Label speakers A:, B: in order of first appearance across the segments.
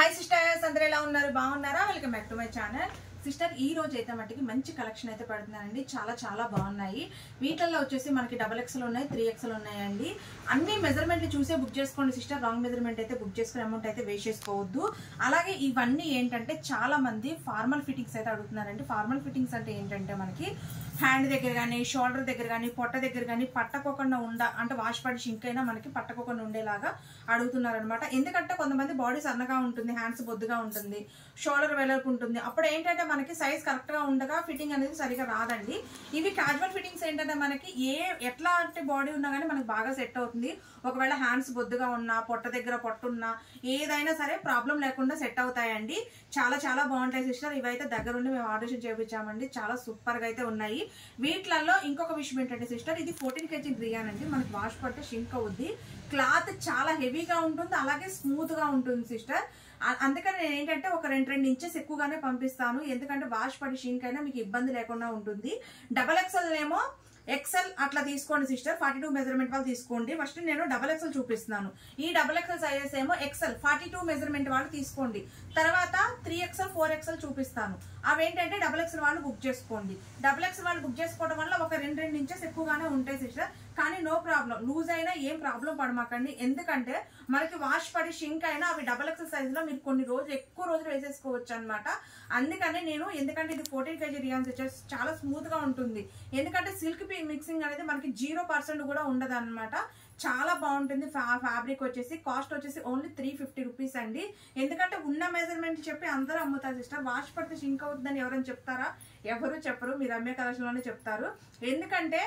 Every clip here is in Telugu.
A: హాయ్ సిస్టర్స్ అందరూ ఎలా ఉన్నారు బాగున్నారా welcome back to my channel sister ఈ రోజు అయితే మట్టికి మంచి కలెక్షన్ అయితే పడుతున్నానండి చాలా చాలా బాగున్నాయి వీటిల్లో వచ్చేసి మనకి డబల్ ఎక్స్ఎల్ ఉన్నాయి త్రీ ఎక్స్ఎల్ ఉన్నాయండి అన్ని మెజర్మెంట్లు చూసే బుక్ చేసుకోండి సిస్టర్ రాంగ్ మెజర్మెంట్ అయితే బుక్ చేసుకునే అమౌంట్ అయితే వేస్ట్ చేసుకోవద్దు అలాగే ఇవన్నీ ఏంటంటే చాలా మంది ఫార్మల్ ఫిట్టింగ్స్ అయితే అడుగుతున్నారండి ఫార్మల్ ఫిట్టింగ్స్ అంటే ఏంటంటే మనకి హ్యాండ్ దగ్గర కానీ షోల్డర్ దగ్గర కానీ పొట్ట దగ్గర కానీ పట్టకోకుండా ఉండ అంటే వాష్ పడి షింక్ అయినా మనకి పట్టకోకుండా ఉండేలాగా అడుగుతున్నారు అనమాట ఎందుకంటే కొంతమంది బాడీ సన్నగా ఉంటుంది హ్యాండ్స్ బొద్దుగా ఉంటుంది షోల్డర్ వెడల్పు ఉంటుంది అప్పుడు ఏంటంటే మనకి సైజ్ కరెక్ట్ గా ఉండగా ఫిట్టింగ్ అనేది సరిగా రాదండి ఇవి క్యాజువల్ ఫిట్టింగ్స్ ఏంటంటే మనకి ఏ ఎట్లాంటి బాడీ ఉన్నా కానీ మనకి బాగా సెట్ అవుతుంది ఒకవేళ హ్యాండ్స్ బొద్దుగా ఉన్నా పొట్ట దగ్గర పొట్టున్నా ఏదైనా సరే ప్రాబ్లం లేకుండా సెట్ అవుతాయండి చాలా చాలా బాగుంటాయి సిస్టర్ ఇవైతే దగ్గరుండి మేము ఆర్డర్ చేయించామండి చాలా సూపర్ గా అయితే ఉన్నాయి వీటిలలో ఇంకొక విషయం ఏంటంటే సిస్టర్ ఇది ఫోర్టీన్ కేజీ రియాన్ అండి మనకి వాష్ పడితే షింక్ అవుద్ది క్లాత్ చాలా హెవీగా ఉంటుంది అలాగే స్మూత్ గా ఉంటుంది సిస్టర్ ఆ- అందుకని నేను ఏంటంటే ఒక రెండు రెండు ఇంచెస్ ఎక్కువగానే పంపిస్తాను ఎందుకంటే వాష్ పడి షింక్ అయినా మీకు ఇబ్బంది లేకుండా ఉంటుంది డబల్ ఎక్సెల్ ఏమో ఎక్సెల్ అట్లా తీసుకోండి సిస్టర్ ఫార్టీ టూ మెజర్మెంట్ వాళ్ళు తీసుకోండి ఫస్ట్ నేను డబల్ ఎక్సెల్ చూపిస్తున్నాను ఈ డబల్ ఎక్సెల్ సైజెస్ ఏమో ఎక్సెల్ ఫార్టీ టూ మెజర్మెంట్ వాళ్ళు తీసుకోండి తర్వాత త్రీ ఎక్సెల్ ఫోర్ ఎక్సెల్ చూపిస్తాను అవేంటంటే డబల్ ఎక్సెల్ వాళ్ళు బుక్ చేసుకోండి డబల్ ఎక్సెల్ వాళ్ళు బుక్ చేసుకోవడం వల్ల ఒక రెండు రెండు ఇంచెస్ ఎక్కువగానే ఉంటాయి సిస్టర్ కానీ నో ప్రాబ్లం లూజ్ అయినా ఏం ప్రాబ్లం పడమాకండి ఎందుకంటే మనకి వాష్ పడి షింక్ అయినా అవి డబల్ ఎక్సెల్ సైజ్ లో మీరు కొన్ని రోజులు ఎక్కువ రోజులు వేసేసుకోవచ్చు అనమాట అందుకనే నేను ఎందుకంటే ఇది ఫోర్టీన్ కేజీ రియాన్స్ వచ్చేసి చాలా స్మూత్ గా ఉంటుంది ఎందుకంటే సిల్క్ మిక్సింగ్ అనేది మనకి జీరో పర్సెంట్ కూడా ఉండదు అనమాట చాలా బాగుంటుంది ఫ్యాబ్రిక్ వచ్చేసి కాస్ట్ వచ్చేసి ఓన్లీ త్రీ ఫిఫ్టీ రూపీస్ అండి ఎందుకంటే ఉన్న మెజర్మెంట్ చెప్పి అందరూ అమ్ముతారు సిస్టర్ వాష్ పడితే షింక్ అవుతుందని ఎవరైనా చెప్తారా ఎవరు చెప్పరు మీరు అమ్మే కలెక్షన్ లోనే చెప్తారు ఎందుకంటే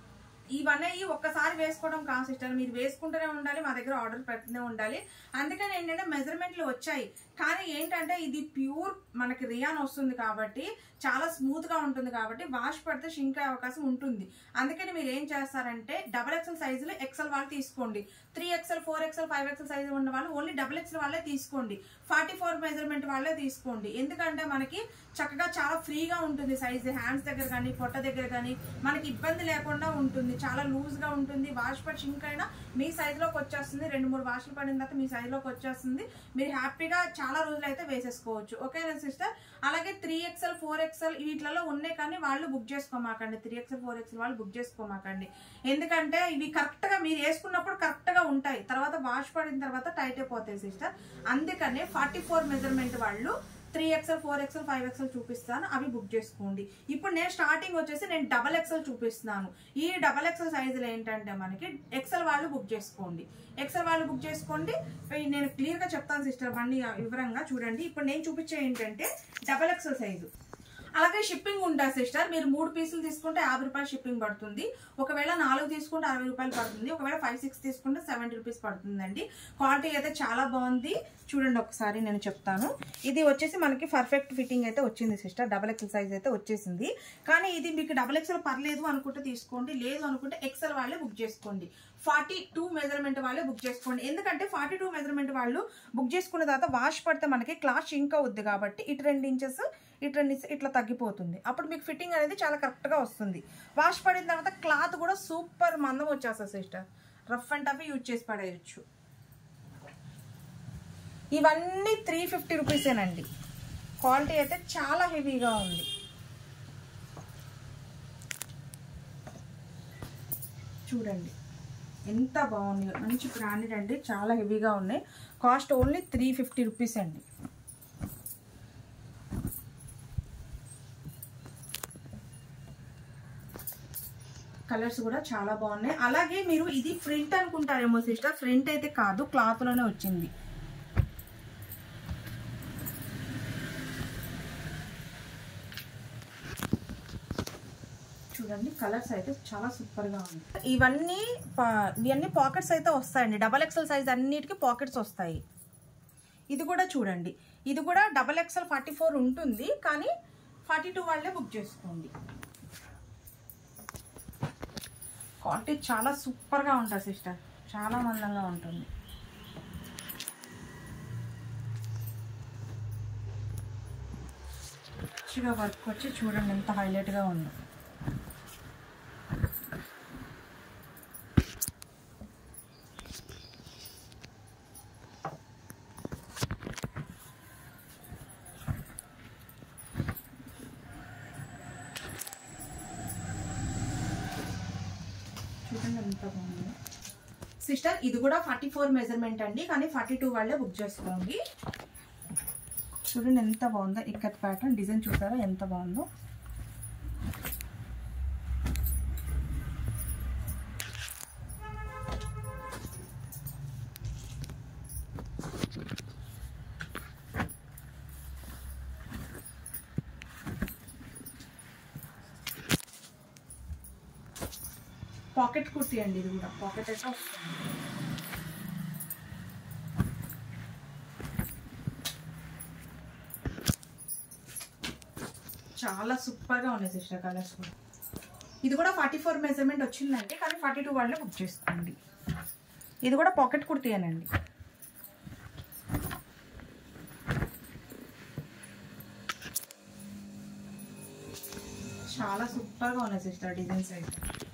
A: ఇవన్నీ ఒక్కసారి వేసుకోవడం కాదు సిస్టర్ మీరు వేసుకుంటూనే ఉండాలి మా దగ్గర ఆర్డర్ పెడుతూనే ఉండాలి అందుకని ఏంటంటే మెజర్మెంట్లు వచ్చాయి కానీ ఏంటంటే ఇది ప్యూర్ మనకి రియాన్ వస్తుంది కాబట్టి చాలా స్మూత్ గా ఉంటుంది కాబట్టి వాష్ పడితే షింక్ అయ్యే అవకాశం ఉంటుంది అందుకని మీరు ఏం చేస్తారంటే డబల్ ఎక్సెల్ సైజులో ఎక్సెల్ వాళ్ళు తీసుకోండి three XL four XL five XL size ఉన్న వాళ్ళు ఓన్లీ డబల్ ఎక్సెల్ వాళ్ళే తీసుకోండి ఫార్టీ ఫోర్ మెజర్మెంట్ వాళ్ళే తీసుకోండి ఎందుకంటే మనకి చక్కగా చాలా ఫ్రీగా ఉంటుంది సైజ్ హ్యాండ్స్ దగ్గర కానీ పొట్ట దగ్గర కానీ మనకి ఇబ్బంది లేకుండా ఉంటుంది చాలా లూజ్ గా ఉంటుంది వాష్ పడి షింక్ అయినా మీ సైజ్ లోకి వచ్చేస్తుంది రెండు మూడు వాష్లు పడిన తర్వాత మీ సైజ్ లోకి వచ్చేస్తుంది మీరు హ్యాపీగా చాలా రోజులు అయితే వేసేసుకోవచ్చు ఓకేనా సిస్టర్ అలాగే త్రీ ఎక్స్ఎల్ ఫోర్ ఎక్స్ఎల్ వీటిలలో ఉన్నాయి కానీ వాళ్ళు బుక్ చేసుకోమాకండి త్రీ ఎక్స్ఎల్ ఫోర్ ఎక్స్ఎల్ వాళ్ళు బుక్ చేసుకోమాకండి ఎందుకంటే ఇవి కరెక్ట్ గా మీరు వేసుకున్నప్పుడు కరెక్ట్ గా ఉంటాయి తర్వాత వాష్ పడిన తర్వాత టైట్ అయిపోతాయి సిస్టర్ అందుకనే ఫార్టీ ఫోర్ మెజర్మెంట్ వాళ్ళు three XL four XL five XL చూపిస్తాను అవి బుక్ చేసుకోండి ఇప్పుడు నేను స్టార్టింగ్ వచ్చేసి నేను డబల్ ఎక్స్ఎల్ చూపిస్తున్నాను ఈ డబల్ ఎక్స్ఎల్ సైజులు ఏంటంటే మనకి ఎక్స్ఎల్ వాళ్ళు బుక్ చేసుకోండి ఎక్స్ఎల్ వాళ్ళు బుక్ చేసుకోండి ఇవి నేను క్లియర్ గా చెప్తాను సిస్టర్ అన్ని వివరంగా చూడండి ఇప్పుడు నేను చూపించే ఏంటంటే డబల్ ఎక్స్ఎల్ సైజు అలాగే షిప్పింగ్ ఉంటుంది సిస్టర్ మీరు మూడు పీసులు తీసుకుంటే యాభై రూపాయలు షిప్పింగ్ పడుతుంది ఒకవేళ నాలుగు తీసుకుంటే అరవై రూపాయలు పడుతుంది ఒకవేళ ఫైవ్ సిక్స్ తీసుకుంటే సెవెంటీ రూపీస్ పడుతుందండి క్వాలిటీ అయితే చాలా బాగుంది చూడండి ఒకసారి నేను చెప్తాను ఇది వచ్చేసి మనకి పర్ఫెక్ట్ ఫిట్టింగ్ అయితే వచ్చింది సిస్టర్ డబల్ ఎక్సెల్ సైజ్ అయితే వచ్చేసింది కానీ ఇది మీకు డబల్ ఎక్సెల్ పర్లేదు అనుకుంటే తీసుకోండి లేదు అనుకుంటే ఎక్సెల్ వాళ్ళే బుక్ చేసుకోండి ఫార్టీ టూ మెజర్మెంట్ వాళ్ళే బుక్ చేసుకోండి ఎందుకంటే ఫార్టీ టూ మెజర్మెంట్ వాళ్ళు బుక్ చేసుకున్న తర్వాత వాష్ పడితే మనకి క్లాత్ షింక్ అవుద్ది కాబట్టి ఇటు రెండు ఇంచెస్ ఇటు రెండు ఇంచెస్ ఇట్లా తగ్గిపోతుంది అప్పుడు మీకు ఫిట్టింగ్ అనేది చాలా కరెక్ట్గా వస్తుంది వాష్ పడిన తర్వాత క్లాత్ కూడా సూపర్ మందం వచ్చేస్తుంది sister rough and tough use చేసి పడేయచ్చు ఇవన్నీ త్రీ ఫిఫ్టీ రూపీసేనండి క్వాలిటీ అయితే చాలా హెవీగా ఉంది చూడండి ఎంత బాగుంది మంచి బ్రాండెడ్ అండి చాలా హెవీగా ఉన్నాయి cost only three fifty rupees అండి కలర్స్ కూడా చాలా బాగున్నాయి అలాగే మీరు ఇది ప్రింట్ అనుకుంటారేమో సిస్టర్ ప్రింట్ అయితే కాదు క్లాత్ లోనే వచ్చింది చూడండి కలర్స్ అయితే చాలా సూపర్ గా ఉంది ఇవన్నీ పా- ఇవన్నీ పాకెట్స్ అయితే వస్తాయండి డబల్ ఎక్సెల్ సైజ్ అన్నిటికీ పాకెట్స్ వస్తాయి ఇది కూడా చూడండి ఇది కూడా డబల్ ఎక్సెల్ ఫార్టీ ఫోర్ ఉంటుంది కానీ ఫార్టీ టూ వాళ్ళే బుక్ చేసుకోండి క్వాలిటీ చాలా సూపర్గా ఉంటుంది సిస్టర్ చాలా మందంగా ఉంటుంది మంచిగా వర్క్ వచ్చి చూడండి ఎంత హైలైట్గా ఉందో బాగుంది సిస్టర్ ఇది కూడా ఫార్టీ ఫోర్ మెజర్మెంట్ అండి కానీ ఫార్టీ టూ వాళ్ళే బుక్ చేసుకోండి చూడండి ఎంత బాగుందో ఇక్కత్ ప్యాటర్న్ డిజైన్ చూసారా ఎంత బాగుందో పాకెట్ కుర్తీ అండి ఇది కూడా పాకెట్ అయితే వస్తుంది చాలా సూపర్గా ఉన్నాయి సిస్టర్ కలర్స్ కూడా ఇది కూడా ఫార్టీ ఫోర్ మెజర్మెంట్ వచ్చిందండి కానీ ఫార్టీ టూ వాళ్ళే బుక్ చేసుకోండి ఇది కూడా పాకెట్ కుర్తీయేనండి చాలా సూపర్గా ఉన్నాయి సిస్టర్ డిజైన్స్ అయితే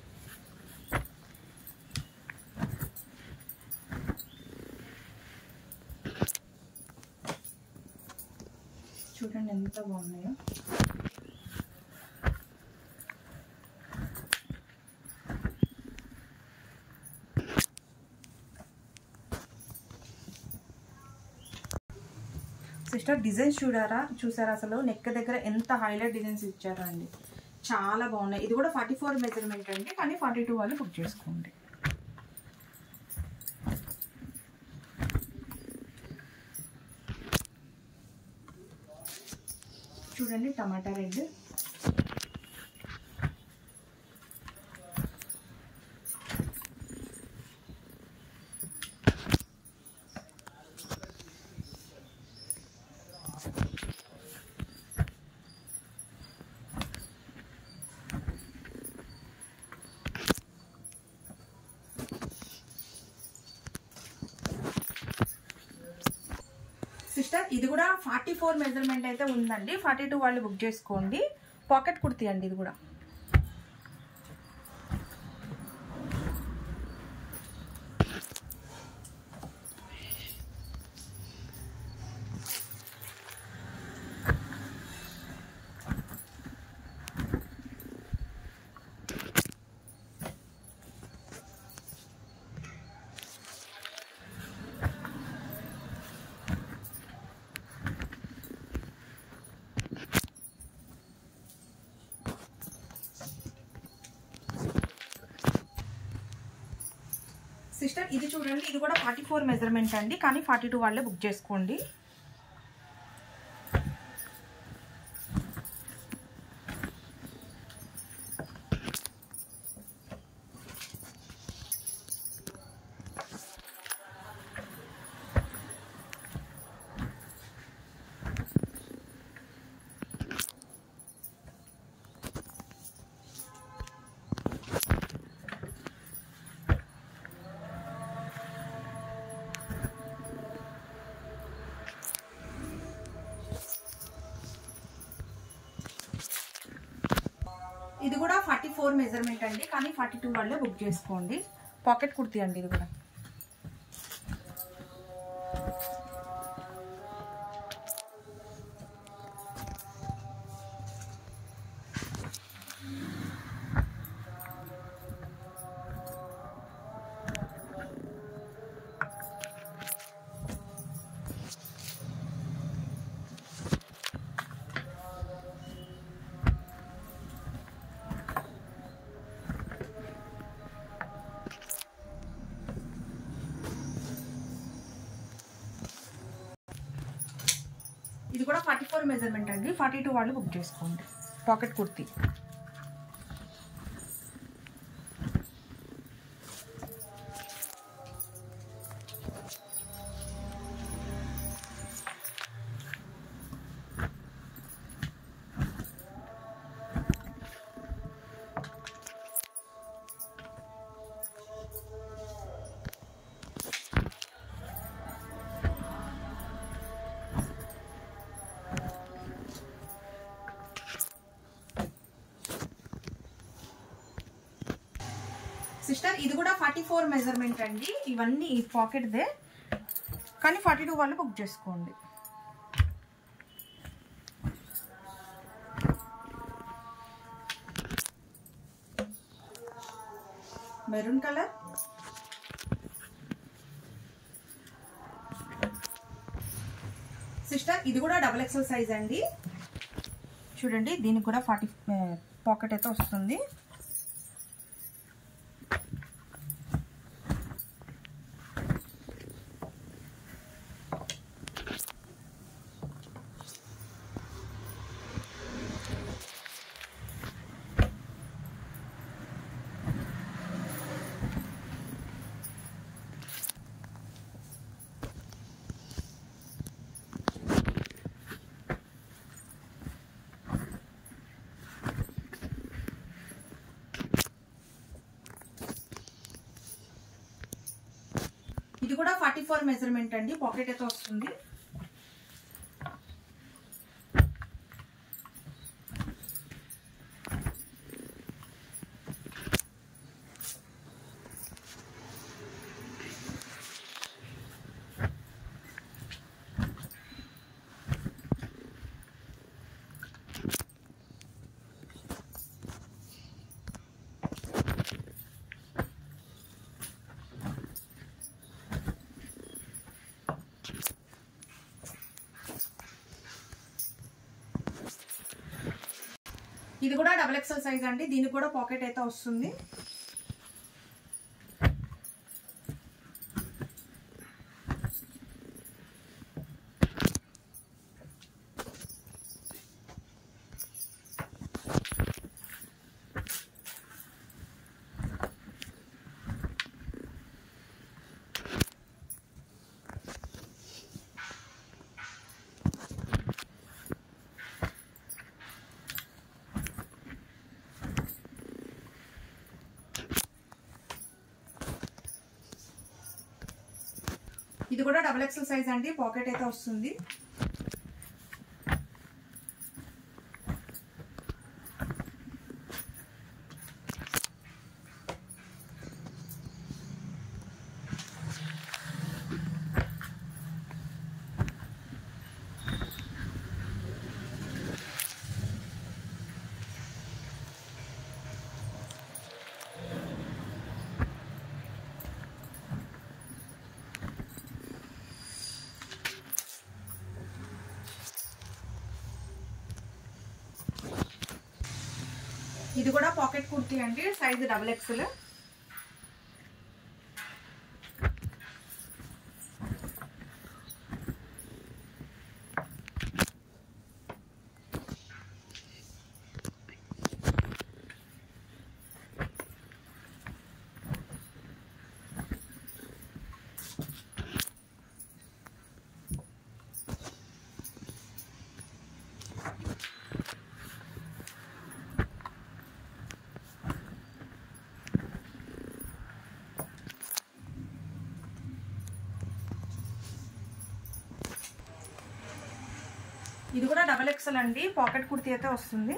A: చూడండి ఎంత బాగున్నాయో సిస్టర్ డిజైన్స్ చూడారా చూసారా అసలు నెక్ దగ్గర ఎంత హైలైట్ డిజైన్స్ ఇచ్చారా అండి చాలా బాగున్నాయి ఇది కూడా ఫార్టీ ఫోర్ మెజర్మెంట్ అండి కానీ ఫార్టీ టూ వాళ్ళు బుక్ చేసుకోండి చూడండి టమాటా రెడ్ సిస్టర్ ఇది కూడా ఫార్టీ ఫోర్ మెజర్మెంట్ అయితే ఉందండి ఫార్టీ టూ వాళ్ళు బుక్ చేసుకోండి పాకెట్ కుర్తీ అండి ఇది కూడా సిస్టర్ ఇది చూడండి ఇది కూడా ఫార్టీ ఫోర్ మెజర్మెంట్ అండి కానీ ఫార్టీ టూ వాళ్ళే బుక్ చేసుకోండి ఇది కూడా ఫార్టీ ఫోర్ మెజర్మెంట్ అండి కానీ ఫార్టీ టూ వాళ్ళే బుక్ చేసుకోండి పాకెట్ కుర్తీ అండి ఇది కూడా ఇది కూడా ఫార్టీ ఫోర్ మెజర్మెంట్ అండి ఫార్టీ టూ వాళ్ళు బుక్ చేసుకోండి పాకెట్ కుర్తీ సిస్టర్ ఇది కూడా ఫార్టీ ఫోర్ మెజర్మెంట్ అండి ఇవన్నీ ఈ పాకెట్దే కానీ ఫార్టీ టూ వాళ్ళు బుక్ చేసుకోండి మెరూన్ కలర్ సిస్టర్ ఇది కూడా డబుల్ ఎక్సెల్ సైజ్ అండి చూడండి దీనికి కూడా ఫార్టీ పాకెట్ అయితే వస్తుంది ఇది కూడా ఫార్టీ ఫోర్ మెజర్మెంట్ అండి పాకెట్ అయితే వస్తుంది ఇది కూడా డబుల్ ఎక్సెల్ సైజ్ అండి దీనికి కూడా పాకెట్ అయితే వస్తుంది ఇది కూడా డబుల్ ఎక్సెల్ సైజ్ అండి పాకెట్ అయితే వస్తుంది ఇది కూడా పాకెట్ కుర్తీ అండి సైజ్ డబుల్ ఎక్స్ఎల్ ఇది కూడా డబల్ ఎక్స్ఎల్ అండి పాకెట్ కుర్తీ అయితే వస్తుంది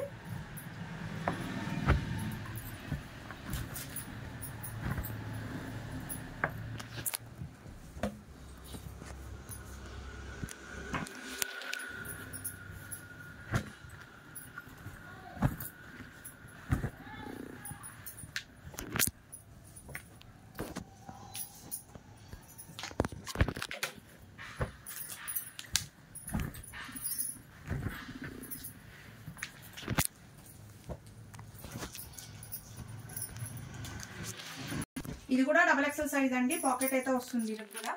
A: ఇది కూడా డబల్ ఎక్స్ఎల్ సైజ్ అండి పాకెట్ అయితే వస్తుంది ఇది కూడా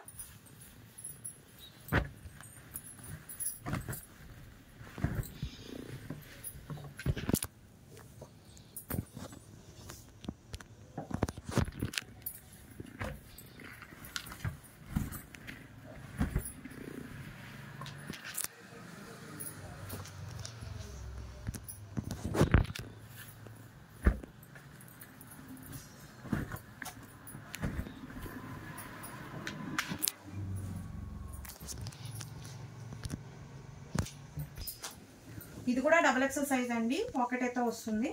A: ఇది కూడా డబల్ ఎక్స్ఎల్ సైజ్ అండి పాకెట్ అయితే వస్తుంది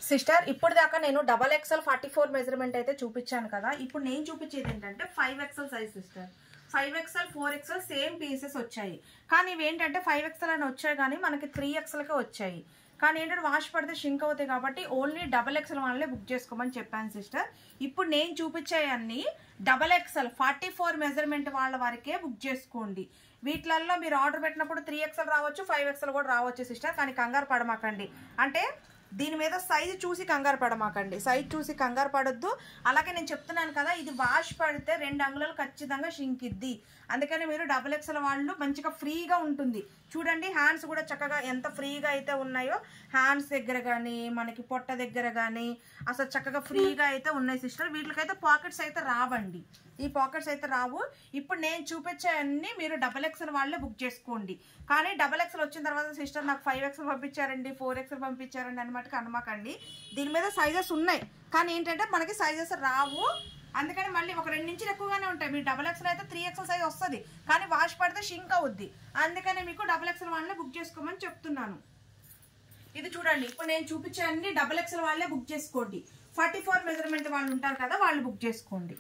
A: సిస్టర్ ఇప్పుడు దాకా నేను double XL forty four measurement అయితే చూపించాను కదా ఇప్పుడు నేను చూపించేది ఏంటంటే five XL size sister five XL four XL same pieces వచ్చాయి కానీ ఇవి ఏంటంటే ఫైవ్ ఎక్స్ఎల్ అని వచ్చాయి కానీ మనకి త్రీ ఎక్స్ఎల్కే వచ్చాయి కానీ ఏంటంటే వాష్ పడితే షింక్ అవుతాయి కాబట్టి ఓన్లీ డబల్ ఎక్స్ఎల్ వాళ్ళే బుక్ చేసుకోమని చెప్పాను సిస్టర్ ఇప్పుడు నేను చూపించేవన్నీ double XL forty four measurement వాళ్ళ వరకే బుక్ చేసుకోండి వీటిలలో మీరు ఆర్డర్ పెట్టినప్పుడు త్రీ ఎక్స్ఎల్ రావచ్చు ఫైవ్ ఎక్స్ఎల్ కూడా రావచ్చు సిస్టర్ కానీ కంగారు పడమాకండి అంటే దీని మీద సైజు చూసి కంగారు పడమాకండి సైజ్ చూసి కంగారు పడొద్దు అలాగే నేను చెప్తున్నాను కదా ఇది వాష్ పడితే రెండు అంగుళాలు ఖచ్చితంగా షింకిద్ది అందుకని మీరు డబుల్ ఎక్స్ఎల్ వాళ్ళు మంచిగా ఫ్రీగా ఉంటుంది చూడండి హ్యాండ్స్ కూడా చక్కగా ఎంత ఫ్రీగా అయితే ఉన్నాయో హ్యాండ్స్ దగ్గర కానీ మనకి పొట్ట దగ్గర కానీ అసలు చక్కగా ఫ్రీగా అయితే ఉన్నాయి సిస్టర్ వీటికైతే పాకెట్స్ అయితే రావండి ఈ పాకెట్స్ అయితే రావు ఇప్పుడు నేను చూపించే అన్ని మీరు డబల్ ఎక్స్ఎల్ వాళ్ళే బుక్ చేసుకోండి కానీ డబల్ ఎక్స్ఎల్ వచ్చిన తర్వాత సిస్టర్ నాకు ఫైవ్ ఎక్స్ఎల్ పంపించారండి ఫోర్ ఎక్స్ఎల్ పంపించారండి అనమాట అనమాకండి దీని మీద సైజెస్ ఉన్నాయి కానీ ఏంటంటే మనకి సైజెస్ రావు అందుకని మళ్ళీ ఒక రెండు నుంచి ఎక్కువగానే ఉంటాయి మీరు డబల్ ఎక్స్ఎల్ అయితే త్రీ ఎక్స్ఎల్ సైజ్ వస్తుంది కానీ వాష్ పడితే షింక్ అవుద్ది అందుకని మీకు డబల్ ఎక్స్ఎల్ వాళ్ళనే బుక్ చేసుకోమని చెప్తున్నాను ఇది చూడండి ఇప్పుడు నేను చూపించే అన్ని డబల్ ఎక్స్ఎల్ వాళ్ళే బుక్ చేసుకోండి ఫార్టీ ఫోర్ మెజర్మెంట్ వాళ్ళు ఉంటారు కదా వాళ్ళు బుక్ చేసుకోండి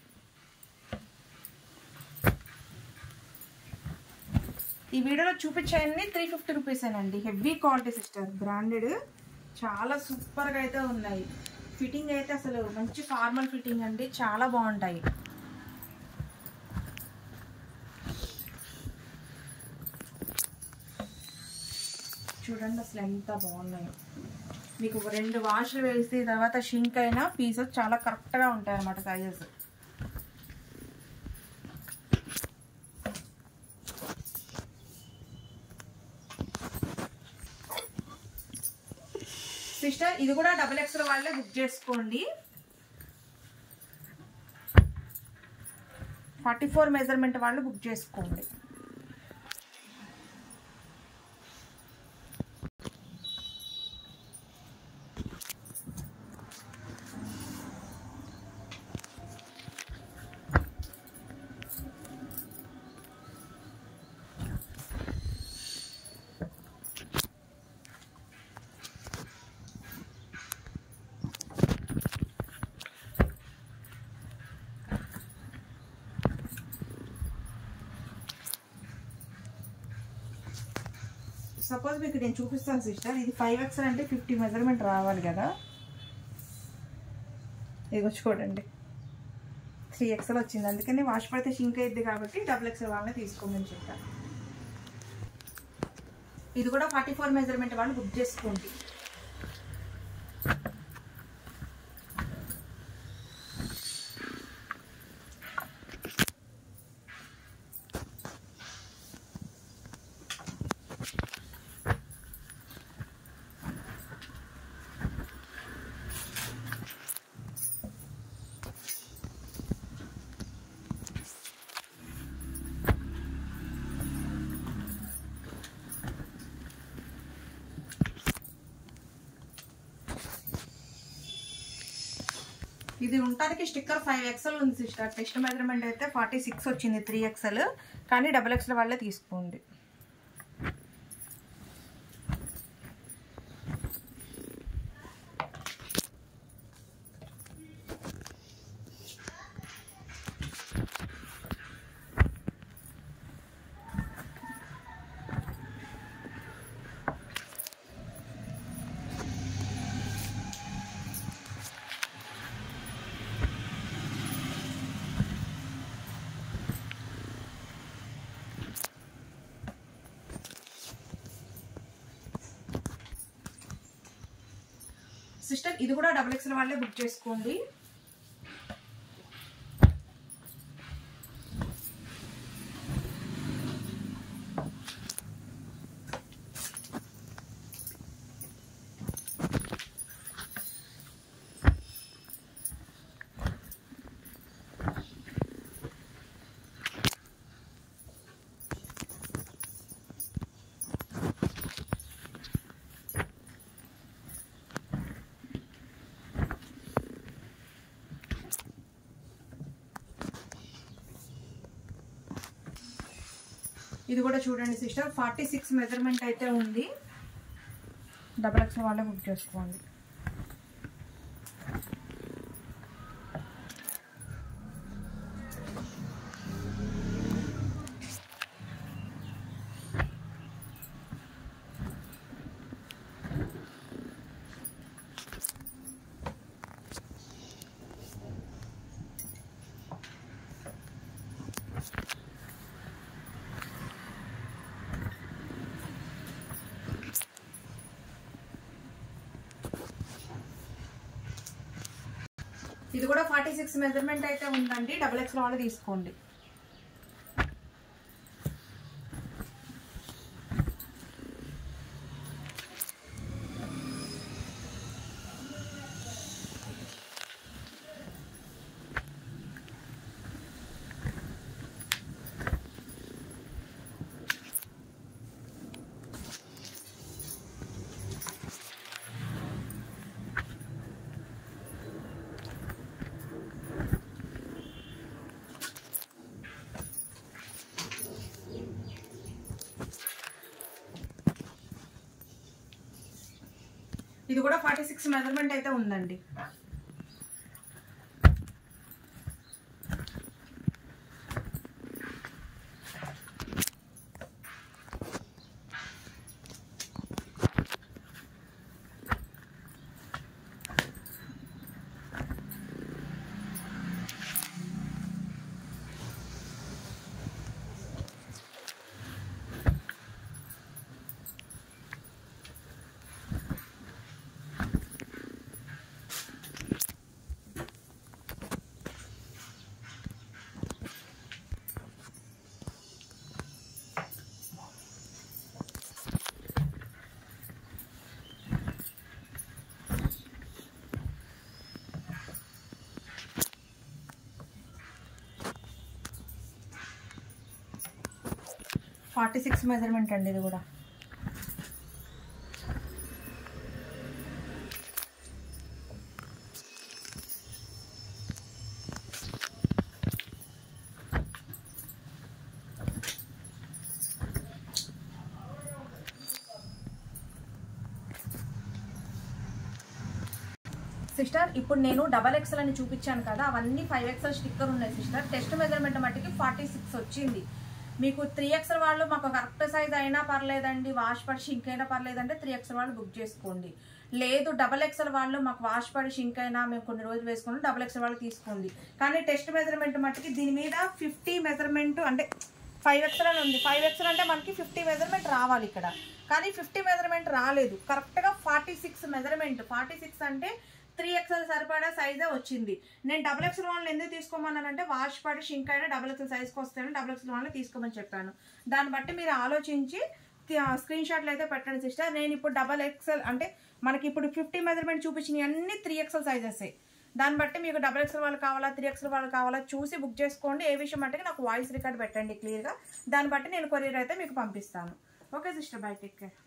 A: ఈ వీడియోలో చూపించాయన్ని త్రీ ఫిఫ్టీ రూపీసేనండి హెవీ క్వాలిటీ సిస్టర్ బ్రాండెడ్ చాలా సూపర్గా అయితే ఉన్నాయి ఫిట్టింగ్ అయితే అసలు మంచి ఫార్మల్ ఫిట్టింగ్ అండి చాలా బాగుంటాయి చూడండి అసలు ఎంత బాగున్నాయి మీకు ఒక రెండు వాష్లు వేసి తర్వాత షింక్ అయినా పీసెస్ చాలా కరెక్ట్గా ఉంటాయి అన్నమాట సైజెస్ సిస్టర్ ఇది కూడా డబుల్ ఎక్స్ఎల్ వాళ్ళే బుక్ చేసుకోండి ఫార్టీ ఫోర్ మెజర్మెంట్ వాళ్ళు బుక్ చేసుకోండి సపోజ్ మీకు నేను చూపిస్తాను సిస్టర్ ఇది ఫైవ్ ఎక్స్ఎల్ అంటే ఫిఫ్టీ మెజర్మెంట్ రావాలి కదా ఇదిగో చూడండి త్రీ ఎక్స్ఎల్ వచ్చింది అందుకని వాష్ పడితే షింక్ అయింది కాబట్టి డబుల్ ఎక్స్ఎల్ వాళ్ళని తీసుకోమని చెప్పాను ఇది కూడా ఫార్టీ ఫోర్ మెజర్మెంట్ వాళ్ళు బుక్ చేసుకోండి ఇది ఉండటానికి స్టిక్కర్ ఫైవ్ ఎక్స్ఎల్ ఉంది సిస్టర్ టెస్ట్ మెజర్మెంట్ అయితే ఫార్టీ సిక్స్ వచ్చింది త్రీ ఎక్స్ఎల్ కానీ డబుల్ ఎక్స్ఎల్ వాళ్ళే తీసుకోండి సిస్టర్ ఇది కూడా డబుల్ ఎక్స్ఎల్ వాళ్ళే బుక్ చేసుకోండి ఇది కూడా చూడండి సిస్టర్ ఫార్టీ సిక్స్ మెజర్మెంట్ అయితే ఉంది డబల్ ఎక్స్ వాళ్ళే బుక్ చేసుకోండి ఇది కూడా ఫార్టీ సిక్స్ మెజర్మెంట్ అయితే ఉందండి డబుల్ ఎక్స్ వాళ్ళు తీసుకోండి ఇది కూడా ఫార్టీ సిక్స్ మెజర్మెంట్ అయితే ఉందండి ఫార్టీ సిక్స్ మెజర్మెంట్ అండి ఇది కూడా సిస్టర్ ఇప్పుడు నేను డబల్ ఎక్సెల్ అని చూపించాను కదా అవన్నీ ఫైవ్ ఎక్సెల్ స్టిక్కర్ ఉన్నాయి సిస్టర్ టెస్ట్ మెజర్మెంట్ మట్టికి ఫార్టీ సిక్స్ వచ్చింది మీకు త్రీ ఎక్సెల్ వాళ్ళు మాకు కరెక్ట్ సైజ్ అయినా పర్లేదండి వాష్ పడి షింక్ అయినా పర్లేదంటే త్రీ ఎక్సెల్ వాళ్ళు బుక్ చేసుకోండి లేదు డబల్ ఎక్సెల్ వాళ్ళు మాకు వాష్ పడి షింక్ అయినా మేము కొన్ని రోజులు వేసుకుని డబల్ ఎక్సెల్ వాళ్ళు తీసుకోండి కానీ టెస్ట్ మెజర్మెంట్ మట్టికి దీని మీద ఫిఫ్టీ మెజర్మెంట్ అంటే ఫైవ్ ఎక్స్ఎల్ అని ఉంది ఫైవ్ ఎక్స్ఎల్ అంటే మనకి ఫిఫ్టీ మెజర్మెంట్ రావాలి ఇక్కడ కానీ ఫిఫ్టీ మెజర్మెంట్ రాలేదు కరెక్ట్గా forty six measurement forty six అంటే త్రీ ఎక్స్ఎల్ సరిపడా సైజే వచ్చింది నేను డబుల్ ఎక్స్ఎల్ వాళ్ళని ఎందుకు తీసుకోమన్నానంటే వాష్ పడి షింక్ అయినా డబుల్ ఎక్స్ఎల్ సైజ్కి వస్తాయని డబుల్ ఎక్స్ఎల్ వాళ్ళని తీసుకోమని చెప్పాను దాన్ని బట్టి మీరు ఆలోచించి స్క్రీన్ షాట్లు అయితే పెట్టండి సిస్టర్ నేను ఇప్పుడు డబల్ ఎక్స్ఎల్ అంటే మనకి ఇప్పుడు ఫిఫ్టీ మెజర్మెంట్ చూపించినవి అన్ని త్రీ ఎక్స్ఎల్ సైజెస్ దాన్ని బట్టి మీకు డబల్ ఎక్స్ఎల్ వాళ్ళు కావాలా త్రీ ఎక్స్ఎల్ వాళ్ళు కావాలా చూసి బుక్ చేసుకోండి ఏ విషయం అంటే నాకు వాయిస్ రికార్డ్ పెట్టండి క్లియర్గా దాన్ని బట్టి నేను కొరియర్ అయితే మీకు పంపిస్తాను okay sister bye take care